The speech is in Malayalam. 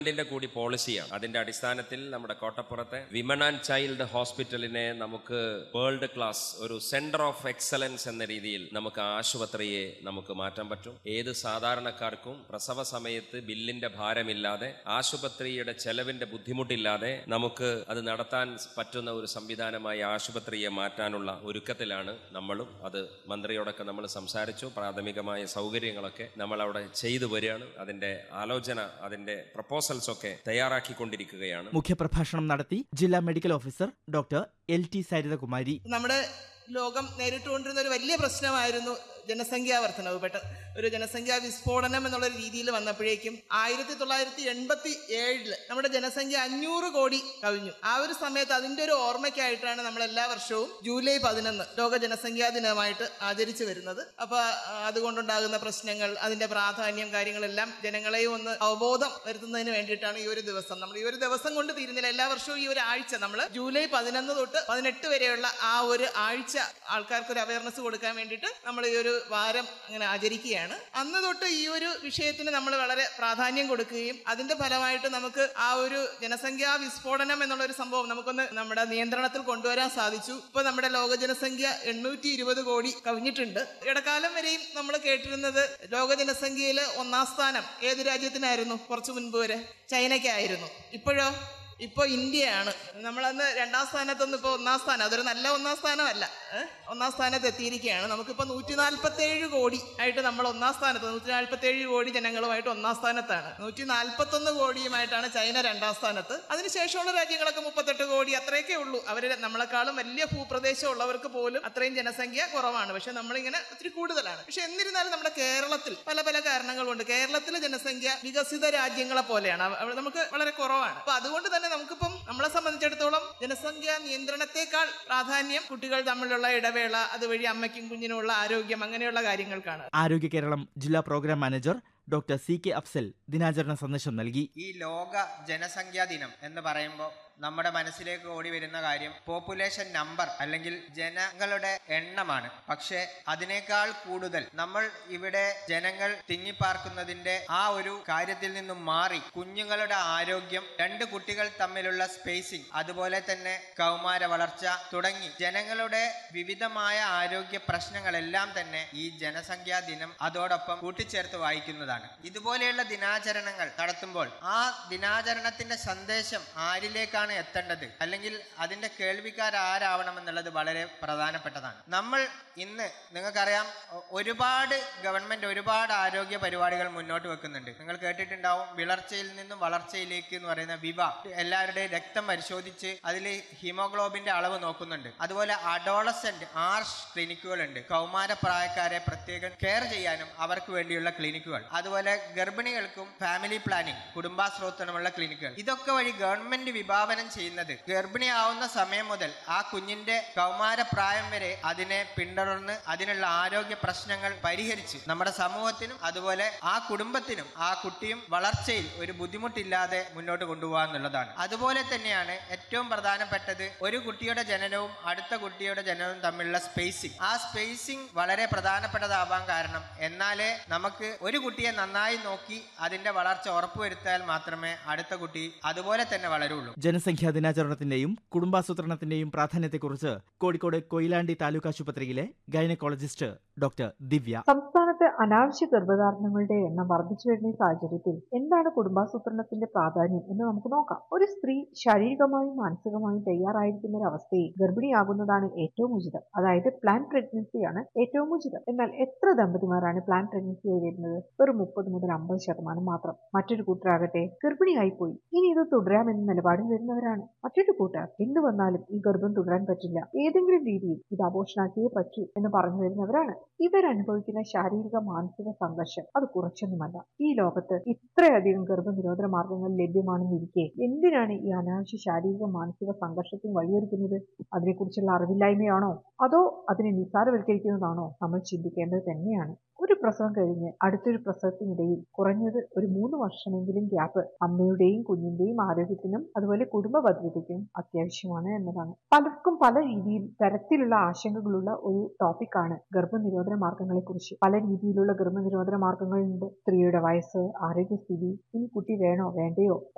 ഗവൺമെന്റിന്റെ കൂടി പോളിസിയാണ് അതിന്റെ അടിസ്ഥാനത്തിൽ നമ്മുടെ കോട്ടപ്പുറത്തെ വിമൻ ആൻഡ് ചൈൽഡ് ഹോസ്പിറ്റലിനെ നമുക്ക് വേൾഡ് ക്ലാസ് ഒരു സെന്റർ ഓഫ് എക്സലൻസ് എന്ന രീതിയിൽ നമുക്ക് ആശുപത്രിയെ നമുക്ക് മാറ്റാൻ പറ്റും ഏത് സാധാരണക്കാർക്കും പ്രസവ സമയത്ത് ബില്ലിന്റെ ഭാരമില്ലാതെ ആശുപത്രിയുടെ ചെലവിന്റെ ബുദ്ധിമുട്ടില്ലാതെ നമുക്ക് അത് നടത്താൻ പറ്റുന്ന ഒരു സംവിധാനമായി ആശുപത്രിയെ മാറ്റാനുള്ള ഒരുക്കത്തിലാണ് നമ്മളും അത് മന്ത്രിയോടൊക്കെ നമ്മൾ സംസാരിച്ചു പ്രാഥമികമായ സൗകര്യങ്ങളൊക്കെ നമ്മൾ അവിടെ ചെയ്തു വരികയാണ് അതിന്റെ ആലോചന അതിന്റെ പ്രപ്പോസൽസ് ഒക്കെ തയ്യാറാക്കിക്കൊണ്ടിരിക്കുകയാണ് മുഖ്യപ്രഭാഷണം നടത്തി ജില്ലാ medical officer doctor L T Sarithakumari നമ്മുടെ ലോകം നേരിട്ടുകൊണ്ടിരുന്ന ഒരു വലിയ പ്രശ്നമായിരുന്നു ജനസംഖ്യാ വർധനവ് പെട്ട ഒരു ജനസംഖ്യാ വിസ്ഫോടനം എന്നുള്ള രീതിയിൽ വന്നപ്പോഴേക്കും ആയിരത്തി തൊള്ളായിരത്തി എൺപത്തി ഏഴില് നമ്മുടെ ജനസംഖ്യ അഞ്ഞൂറ് കോടി കവിഞ്ഞു ആ ഒരു സമയത്ത് അതിന്റെ ഒരു ഓർമ്മയ്ക്കായിട്ടാണ് നമ്മൾ എല്ലാ വർഷവും ജൂലൈ പതിനൊന്ന് ലോക ജനസംഖ്യാ ദിനമായിട്ട് ആചരിച്ചു വരുന്നത് അപ്പൊ ആ, അതുകൊണ്ടുണ്ടാകുന്ന പ്രശ്നങ്ങൾ അതിന്റെ പ്രാധാന്യം കാര്യങ്ങളെല്ലാം ജനങ്ങളെയും ഒന്ന് അവബോധം വരുത്തുന്നതിന് വേണ്ടിയിട്ടാണ് ഈ ഒരു ദിവസം നമ്മൾ ഈ ഒരു ദിവസം കൊണ്ട് തീരുന്നില്ല എല്ലാ വർഷവും ഈ ഒരു ആഴ്ച നമ്മൾ ജൂലൈ പതിനൊന്ന് തൊട്ട് പതിനെട്ട് വരെയുള്ള ആ ഒരു ആഴ്ച ആൾക്കാർക്ക് ഒരു അവയർനെസ് കൊടുക്കാൻ വേണ്ടിയിട്ട് നമ്മൾ ഈ ഒരു വാരം അങ്ങനെ ആചരിക്കുകയാണ് അന്ന് തൊട്ട് ഈ ഒരു വിഷയത്തിന് നമ്മൾ വളരെ പ്രാധാന്യം കൊടുക്കുകയും അതിന്റെ ഫലമായിട്ട് നമുക്ക് ആ ഒരു ജനസംഖ്യാ വിസ്ഫോടനം എന്നുള്ള ഒരു സംഭവം നമുക്കൊന്ന് നമ്മുടെ നിയന്ത്രണത്തിൽ കൊണ്ടുവരാൻ സാധിച്ചു ഇപ്പൊ നമ്മുടെ ലോക ജനസംഖ്യ എണ്ണൂറ്റി ഇരുപത് കോടി കവിഞ്ഞിട്ടുണ്ട് ഇടക്കാലം വരെയും നമ്മൾ കേട്ടിരുന്നത് ലോക ജനസംഖ്യയിൽ ഒന്നാം സ്ഥാനം ഏത് രാജ്യത്തിനായിരുന്നു കുറച്ചു മുൻപ് വരെ ചൈനയ്ക്കായിരുന്നു ഇപ്പോഴോ ഇപ്പോൾ ഇന്ത്യയാണ് നമ്മളന്ന് രണ്ടാം സ്ഥാനത്തൊന്നും ഇപ്പോൾ ഒന്നാം സ്ഥാനം അതൊരു നല്ല ഒന്നാം സ്ഥാനമല്ല ഏഹ്? ഒന്നാം സ്ഥാനത്ത് എത്തിയിരിക്കുകയാണ് നമുക്കിപ്പോൾ നൂറ്റി നാൽപ്പത്തേഴ് കോടി ആയിട്ട് നമ്മൾ ഒന്നാം സ്ഥാനത്ത് നൂറ്റി നാൽപ്പത്തേഴ് കോടി ജനങ്ങളുമായിട്ട് ഒന്നാം സ്ഥാനത്താണ് നൂറ്റി നാൽപ്പത്തൊന്ന് കോടിയുമായിട്ടാണ് ചൈന രണ്ടാം സ്ഥാനത്ത് അതിനുശേഷമുള്ള രാജ്യങ്ങളൊക്കെ മുപ്പത്തെട്ട് കോടി അത്രയൊക്കെ ഉള്ളൂ അവർ നമ്മളെക്കാളും വലിയ ഭൂപ്രദേശം ഉള്ളവർക്ക് പോലും അത്രയും ജനസംഖ്യ കുറവാണ് പക്ഷെ നമ്മളിങ്ങനെ ഒത്തിരി കൂടുതലാണ് പക്ഷെ എന്നിരുന്നാലും നമ്മുടെ കേരളത്തിൽ പല പല കാരണങ്ങളുണ്ട് കേരളത്തിലെ ജനസംഖ്യ വികസിത രാജ്യങ്ങളെ പോലെയാണ് അവ- അവിടെ നമുക്ക് വളരെ കുറവാണ് അപ്പൊ അതുകൊണ്ട് തന്നെ നമുക്കിപ്പം നമ്മളെ സംബന്ധിച്ചിടത്തോളം ജനസംഖ്യ നിയന്ത്രണത്തെക്കാൾ പ്രാധാന്യം കുട്ടികൾ തമ്മിലുള്ള ഇടവേള അതുവഴി അമ്മയ്ക്കും കുഞ്ഞിനുമുള്ള ആരോഗ്യം അങ്ങനെയുള്ള കാര്യങ്ങൾക്കാണ് ആരോഗ്യ കേരളം ജില്ലാ program manager doctor C K Afsal ദിനാചരണ സന്ദേശം നൽകി ഈ ലോക ജനസംഖ്യാ ദിനം എന്ന് പറയുമ്പോൾ നമ്മുടെ മനസ്സിലേക്ക് ഓടി വരുന്ന കാര്യം പോപ്പുലേഷൻ നമ്പർ അല്ലെങ്കിൽ ജനങ്ങളുടെ എണ്ണമാണ് പക്ഷേ അതിനേക്കാൾ കൂടുതൽ നമ്മൾ ഇവിടെ ജനങ്ങൾ തിങ്ങിപ്പാർക്കുന്നതിന്റെ ആ ഒരു കാര്യത്തിൽ നിന്നും മാറി കുഞ്ഞുങ്ങളുടെ ആരോഗ്യം രണ്ട് കുട്ടികൾ തമ്മിലുള്ള സ്പേസിംഗ് അതുപോലെ തന്നെ കൗമാര വളർച്ച തുടങ്ങി ജനങ്ങളുടെ വിവിധമായ ആരോഗ്യ പ്രശ്നങ്ങളെല്ലാം തന്നെ ഈ ജനസംഖ്യാ ദിനം അതോടൊപ്പം കൂട്ടിച്ചേർത്ത് വായിക്കുന്നതാണ് ഇതുപോലെയുള്ള ദിനാചരണങ്ങൾ നടത്തുമ്പോൾ ആ ദിനാചരണത്തിന്റെ സന്ദേശം ആരിലേക്കാണ് എത്തേണ്ടത് അല്ലെങ്കിൽ അതിന്റെ കേൾവിക്കാർ ആരാവണം എന്നുള്ളത് വളരെ പ്രധാനപ്പെട്ടതാണ് നമ്മൾ ഇന്ന് നിങ്ങൾക്കറിയാം ഒ- ഒരുപാട് ഗവൺമെന്റ് ഒരുപാട് ആരോഗ്യ പരിപാടികൾ മുന്നോട്ട് വെക്കുന്നുണ്ട് നിങ്ങൾ കേട്ടിട്ടുണ്ടാവും വിളർച്ചയിൽ നിന്നും വളർച്ചയിലേക്ക് എന്ന് പറയുന്ന വിവ എല്ലാവരുടെയും രക്തം പരിശോധിച്ച് അതിൽ ഹീമോഗ്ലോബിന്റെ അളവ് നോക്കുന്നുണ്ട് അതുപോലെ അഡോളസെന്റ് ആർഷ് ക്ലിനിക്കുകൾ ഉണ്ട് കൗമാര പ്രായക്കാരെ പ്രത്യേകം കെയർ ചെയ്യാനും അവർക്ക് വേണ്ടിയുള്ള ക്ലിനിക്കുകൾ അതുപോലെ ഗർഭിണികൾക്കും ഫാമിലി പ്ലാനിംഗ് കുടുംബാസൂത്രണമുള്ള ക്ലിനിക്കുകൾ ഇതൊക്കെ വഴി ഗവൺമെന്റ് വിഭാവനം ചെയ്യുന്നത് ഗർഭിണിയാവുന്ന സമയം മുതൽ ആ കുഞ്ഞിന്റെ കൗമാര പ്രായം വരെ അതിനെ പിന്തുടർന്ന് അതിനുള്ള ആരോഗ്യ പ്രശ്നങ്ങൾ പരിഹരിച്ച് നമ്മുടെ സമൂഹത്തിനും അതുപോലെ ആ കുടുംബത്തിനും ആ കുട്ടിയും വളർച്ചയിൽ ഒരു ബുദ്ധിമുട്ടില്ലാതെ മുന്നോട്ട് കൊണ്ടുപോകുക എന്നുള്ളതാണ് അതുപോലെ തന്നെയാണ് ഏറ്റവും പ്രധാനപ്പെട്ടത് ഒരു കുട്ടിയുടെ ജനനവും അടുത്ത കുട്ടിയുടെ ജനനവും തമ്മിലുള്ള സ്പേസിംഗ് ആ സ്പേസിംഗ് വളരെ പ്രധാനപ്പെട്ടതാവാൻ കാരണം എന്നാലേ നമുക്ക് ഒരു കുട്ടിയെ നന്നായി നോക്കി അതിന്റെ വളർച്ച ഉറപ്പുവരുത്തിയാൽ മാത്രമേ അടുത്ത കുട്ടി അതുപോലെ തന്നെ വളരുള്ളൂ ജനസംഖ്യാ ദിനാചരണത്തിന്റെയും കുടുംബാസൂത്രണത്തിന്റെയും പ്രാധാന്യത്തെക്കുറിച്ച് കോഴിക്കോട് കൊയിലാണ്ടി താലൂക്ക് ആശുപത്രിയിലെ ഗൈനക്കോളജിസ്റ്റ് ഡോക്ടർ ദിവ്യ സംസ്ഥാനത്ത് അനാവശ്യ ഗർഭധാരണങ്ങളുടെ എണ്ണം വർദ്ധിച്ചു വരുന്ന ഈ സാഹചര്യത്തിൽ എന്താണ് കുടുംബാസൂത്രണത്തിന്റെ പ്രാധാന്യം എന്ന് നമുക്ക് നോക്കാം ഒരു സ്ത്രീ ശാരീരികമായും മാനസികമായും തയ്യാറായിരിക്കുന്ന ഒരു അവസ്ഥയിൽ ഗർഭിണിയാകുന്നതാണ് ഏറ്റവും ഉചിതം അതായത് പ്ലാൻ പ്രഗ്നൻസിയാണ് ഏറ്റവും ഉചിതം എന്നാൽ എത്ര ദമ്പതിമാരാണ് പ്ലാൻ പ്രഗ്നൻസി ആയി വരുന്നത് വെറും മുപ്പത് മുതൽ അമ്പത് ശതമാനം മാത്രം മറ്റൊരു കൂട്ടരാകട്ടെ ഗർഭിണിയായി പോയി ഇനി ഇത് തുടരാമെന്ന നിലപാടിൽ വരുന്നവരാണ് മറ്റൊരു കൂട്ടർ എന്ത് വന്നാലും ഈ ഗർഭം തുടരാൻ പറ്റില്ല ഏതെങ്കിലും രീതിയിൽ ഇത് അബോഷനാക്കിയേ പറ്റൂ എന്ന് പറഞ്ഞു വരുന്നവരാണ് ഇവരനുഭവിക്കുന്ന ശാരീരിക മാനസിക സംഘർഷം അത് കുറച്ചൊന്നുമല്ല ഈ ലോകത്ത് ഇത്രയധികം ഗർഭനിരോധന മാർഗങ്ങൾ ലഭ്യമാണെന്നിരിക്കെ എന്തിനാണ് ഈ അനാവശ്യ ശാരീരിക മാനസിക സംഘർഷത്തിന് വഴിയൊരുക്കുന്നത് അതിനെക്കുറിച്ചുള്ള അറിവില്ലായ്മയാണോ അതോ അതിനെ നിസ്സാരവൽക്കരിക്കുന്നതാണോ നമ്മൾ ചിന്തിക്കേണ്ടത് തന്നെയാണ് ഒരു പ്രസവം കഴിഞ്ഞ് അടുത്തൊരു പ്രസവത്തിനിടയിൽ കുറഞ്ഞത് ഒരു മൂന്ന് വർഷമെങ്കിലും ഗ്യാപ്പ് അമ്മയുടെയും കുഞ്ഞിന്റെയും ആരോഗ്യത്തിനും അതുപോലെ കുടുംബ ഭദ്രതയ്ക്കും അത്യാവശ്യമാണ് എന്നതാണ് പലർക്കും പല രീതിയിൽ തരത്തിലുള്ള ആശങ്കകളുള്ള ഒരു ടോപ്പിക്കാണ് ഗർഭനിരോധന മാർഗങ്ങളെ കുറിച്ച് പല രീതിയിലുള്ള ഗർഭനിരോധന മാർഗങ്ങളുണ്ട് സ്ത്രീയുടെ വയസ്സ് ആരോഗ്യസ്ഥിതി ഇനി കുട്ടി വേണോ വേണ്ടയോ